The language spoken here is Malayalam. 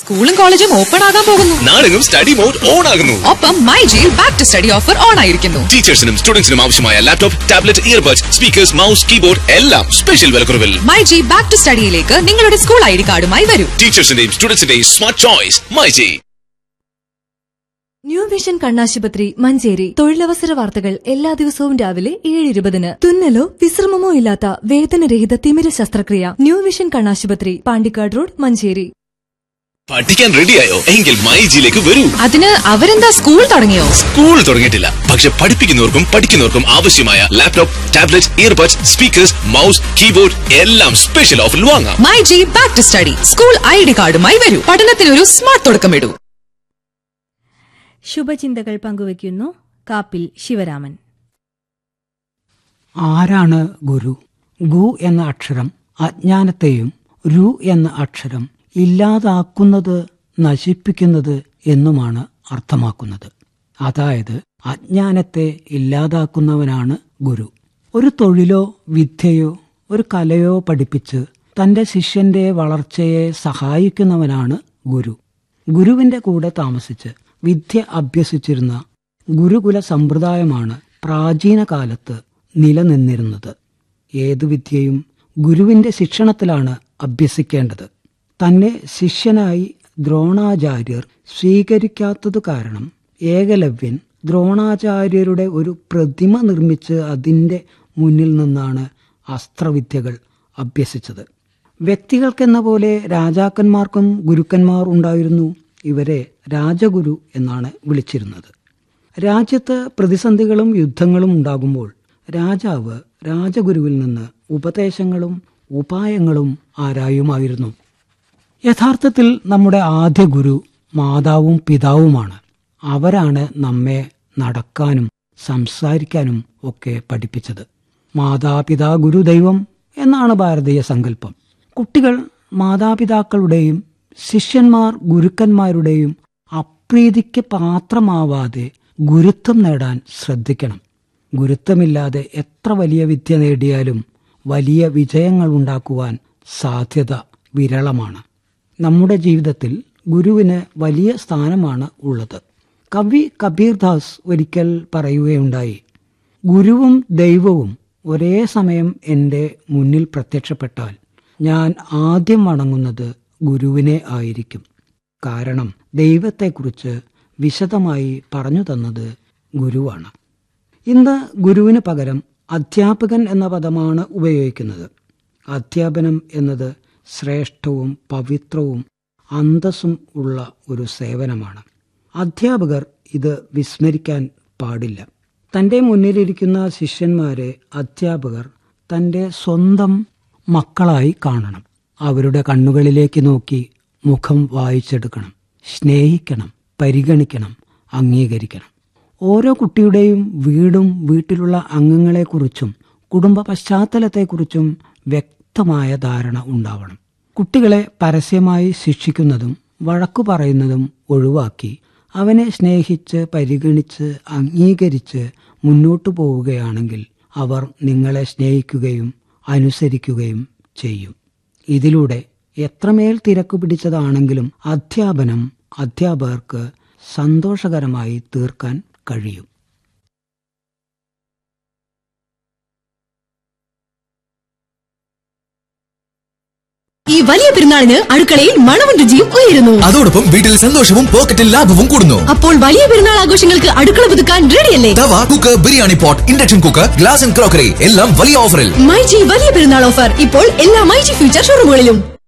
സ്കൂളും കോളേജും ഓപ്പൺ ആകാൻ പോകുന്നു നാടെങ്ങും സ്റ്റഡി മോഡ് ഓൺ ആകുന്നു ഒപ്പം മൈ ജിയിൽ back to study offer on ആയിരിക്കുന്നു ടീച്ചേഴ്സിനും സ്റ്റുഡൻസിനും ആവശ്യമായ laptop tablet earbuds speakers mouse keyboard എല്ലാം സ്പെഷ്യൽ വിലക്കുറവിൽ മൈ ജി ബാക്ക് ടു സ്റ്റഡിയിലേക്ക് നിങ്ങളുടെ സ്കൂൾ ഐ ഡി കാർഡുമായി വരൂ ടീച്ചേഴ്സിന്റെയും സ്റ്റുഡൻസിന്റെയും smart choice myG new vision കണ്ണാശുപത്രി മഞ്ചേരി തൊഴിലവസര വാർത്തകൾ എല്ലാ ദിവസവും രാവിലെ ഏഴ് ഇരുപതിന് തുന്നലോ വിശ്രമമോ ഇല്ലാത്ത വേദനരഹിത തിമിര ശസ്ത്രക്രിയ ന്യൂ വിഷൻ കണ്ണാശുപത്രി പാണ്ടിക്കാട് റോഡ് മഞ്ചേരി പഠിക്കാൻ റെഡിയായോ എങ്കിൽ മൈജിയിലേക്ക് വരൂ അതിന് അവരെന്താ സ്കൂൾ തുടങ്ങിയോ സ്കൂൾ തുടങ്ങിയിട്ടില്ല പക്ഷെ പഠിപ്പിക്കുന്നവർക്കും പഠിക്കുന്നവർക്കും ആവശ്യമായ laptop tablet earbuds speakers mouse keyboard എല്ലാം സ്പെഷ്യൽ ഓഫറിൽ വാങ്ങാം myG back to study school I D കാർഡുമായി വരൂ പഠനത്തിനൊരു സ്മാർട്ട് തുടക്കമിടൂ ശുഭചിന്തകൾ പങ്കുവയ്ക്കുന്നു കാപ്പിൽ ശിവരാമൻ ആരാണ് ഗുരു ഗു എന്ന അക്ഷരം അജ്ഞാനത്തെയും രു എന്ന അക്ഷരം ഇല്ലാതാക്കുന്നത് നശിപ്പിക്കുന്നത് എന്നുമാണ് അർത്ഥമാക്കുന്നത് അതായത് അജ്ഞാനത്തെ ഇല്ലാതാക്കുന്നവനാണ് ഗുരു ഒരു തൊഴിലോ വിദ്യയോ ഒരു കലയോ പഠിപ്പിച്ച് തന്റെ ശിഷ്യന്റെ വളർച്ചയെ സഹായിക്കുന്നവനാണ് ഗുരു ഗുരുവിന്റെ കൂടെ താമസിച്ച് വിദ്യ അഭ്യസിച്ചിരുന്ന ഗുരുകുല സമ്പ്രദായമാണ് പ്രാചീന കാലത്ത് നിലനിന്നിരുന്നത് ഏതു വിദ്യയും ഗുരുവിന്റെ ശിക്ഷണത്തിലാണ് അഭ്യസിക്കേണ്ടത് തന്നെ ശിഷ്യനായി ദ്രോണാചാര്യർ സ്വീകരിക്കാത്തതു കാരണം ഏകലവ്യൻ ദ്രോണാചാര്യരുടെ ഒരു പ്രതിമ നിർമ്മിച്ച് അതിന്റെ മുന്നിൽ നിന്നാണ് അസ്ത്രവിദ്യകൾ അഭ്യസിച്ചത് വ്യക്തികൾക്കെന്ന പോലെ രാജാക്കന്മാർക്കും ഗുരുക്കന്മാർ ഉണ്ടായിരുന്നു ഇവരെ രാജഗുരു എന്നാണ് വിളിച്ചിരുന്നത് രാജ്യത്ത് പ്രതിസന്ധികളും യുദ്ധങ്ങളും ഉണ്ടാകുമ്പോൾ രാജാവ് രാജഗുരുവിൽ നിന്ന് ഉപദേശങ്ങളും ഉപായങ്ങളും ആരായുമായിരുന്നു യഥാർത്ഥത്തിൽ നമ്മുടെ ആദ്യ ഗുരു മാതാവും പിതാവുമാണ് അവരാണ് നമ്മെ നടക്കാനും സംസാരിക്കാനും ഒക്കെ പഠിപ്പിച്ചത് മാതാപിതാ ഗുരുദൈവം എന്നാണ് ഭാരതീയ സങ്കല്പം കുട്ടികൾ മാതാപിതാക്കളുടെയും ശിഷ്യന്മാർ ഗുരുക്കന്മാരുടെയും അപ്രീതിക്ക് പാത്രമാവാതെ ഗുരുത്വം നേടാൻ ശ്രദ്ധിക്കണം ഗുരുത്വമില്ലാതെ എത്ര വലിയ വിദ്യ നേടിയാലും വലിയ വിജയങ്ങൾ ഉണ്ടാക്കുവാൻ സാധ്യത വിരളമാണ് നമ്മുടെ ജീവിതത്തിൽ ഗുരുവിന് വലിയ സ്ഥാനമാണ് ഉള്ളത് കവി കബീർദാസ് ഒരിക്കൽ പറയുകയുണ്ടായി ഗുരുവും ദൈവവും ഒരേ സമയം എൻ്റെ മുന്നിൽ പ്രത്യക്ഷപ്പെട്ടാൽ ഞാൻ ആദ്യം വണങ്ങുന്നത് ഗുരുവിനെ ആയിരിക്കും കാരണം ദൈവത്തെക്കുറിച്ച് വിശദമായി പറഞ്ഞു തന്നത് ഗുരുവാണ് ഇന്ന് ഗുരുവിന് പകരം അധ്യാപകൻ എന്ന പദമാണ് ഉപയോഗിക്കുന്നത് അധ്യാപനം എന്നത് ശ്രേഷ്ഠവും പവിത്രവും അന്തസ്സും ഉള്ള ഒരു സേവനമാണ് അധ്യാപകർ ഇത് വിസ്മരിക്കാൻ പാടില്ല തൻ്റെ മുന്നിലിരിക്കുന്ന ശിഷ്യന്മാരെ അധ്യാപകർ തൻ്റെ സ്വന്തം മക്കളായി കാണണം അവരുടെ കണ്ണുകളിലേക്ക് നോക്കി മുഖം വായിച്ചെടുക്കണം സ്നേഹിക്കണം പരിഗണിക്കണം അംഗീകരിക്കണം ഓരോ കുട്ടിയുടെയും വീടും വീട്ടിലുള്ള അംഗങ്ങളെക്കുറിച്ചും കുടുംബ പശ്ചാത്തലത്തെക്കുറിച്ചും വ്യക്തമായ ധാരണ ഉണ്ടാവണം കുട്ടികളെ പരസ്യമായി ശിക്ഷിക്കുന്നതും വഴക്കു പറയുന്നതും ഒഴിവാക്കി അവനെ സ്നേഹിച്ച് പരിഗണിച്ച് അംഗീകരിച്ച് മുന്നോട്ടു പോവുകയാണെങ്കിൽ അവർ നിങ്ങളെ സ്നേഹിക്കുകയും അനുസരിക്കുകയും ചെയ്യും ഇതിലൂടെ എത്രമേൽ തിരക്കു പിടിച്ചതാണെങ്കിലും അധ്യാപനം അധ്യാപകർക്ക് സന്തോഷകരമായി തീർക്കാൻ കഴിയും ഈ വലിയ പെരുന്നാളിന് അടുക്കളയിൽ മണവും രുചിയും ഉയരുന്നു അതോടൊപ്പം വീട്ടിൽ സന്തോഷവും പോക്കറ്റിൽ ലാഭവും കൂടുന്നു അപ്പോൾ വലിയ പെരുന്നാൾ ആഘോഷങ്ങൾക്ക് അടുക്കള പുതുക്കാൻ റെഡിയല്ലേ tawa cooker biryani pot induction cooker glass and crockery എല്ലാം വലിയ ഓഫറിൽ മൈജി വലിയ പെരുന്നാൾ ഓഫർ ഇപ്പോൾ എല്ലാ മൈജി ഫ്യൂച്ചർ ഷോറൂമുകളിലും